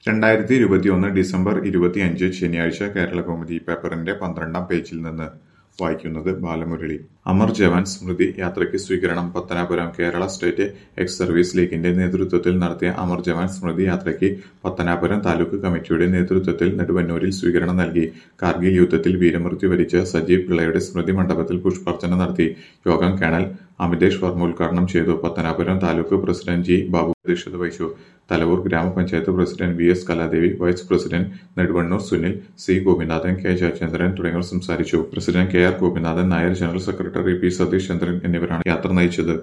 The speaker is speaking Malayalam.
രണ്ടായിരത്തി ഇരുപത്തിയൊന്ന് ഡിസംബർ ഇരുപത്തിയഞ്ച് ശനിയാഴ്ച കേരളകൗമുദി പേപ്പറിന്റെ പന്ത്രണ്ടാം പേജിൽ നിന്ന് വായിക്കുന്നത് ബാലമുരളി അമർ ജവാൻ സ്മൃതി യാത്രയ്ക്ക് സ്വീകരണം Pathanapuram Kerala state ex service ലീഗിന്റെ നേതൃത്വത്തിൽ നടത്തിയ അമർ ജവാൻ സ്മൃതി യാത്രയ്ക്ക് പത്തനാപുരം താലൂക്ക് കമ്മിറ്റിയുടെ നേതൃത്വത്തിൽ നെടുവന്നൂരിൽ സ്വീകരണം നൽകി കാർഗിൽ യുദ്ധത്തിൽ വീരമൃത്യു വരിച്ച സജീവ് പിള്ളയുടെ സ്മൃതി മണ്ഡപത്തിൽ പുഷ്പാർച്ചന നടത്തി യോഗം കേണൽ അമിതേഷ് വർമ്മ ഉദ്ഘാടനം ചെയ്തു പത്തനാപുരം താലൂക്ക് പ്രസിഡന്റ് ജി ബാബു അധ്യക്ഷത വഹിച്ചു തലവൂർ ഗ്രാമപഞ്ചായത്ത് president V S Kaladevi vice president Neduvannur Sunil C Gopinathan K Jayachandran തുടങ്ങിയവർ സംസാരിച്ചു president K R Gopinathan Nair general secretary P Satheesh Chandran എന്നിവരാണ് യാത്ര നയിച്ചത്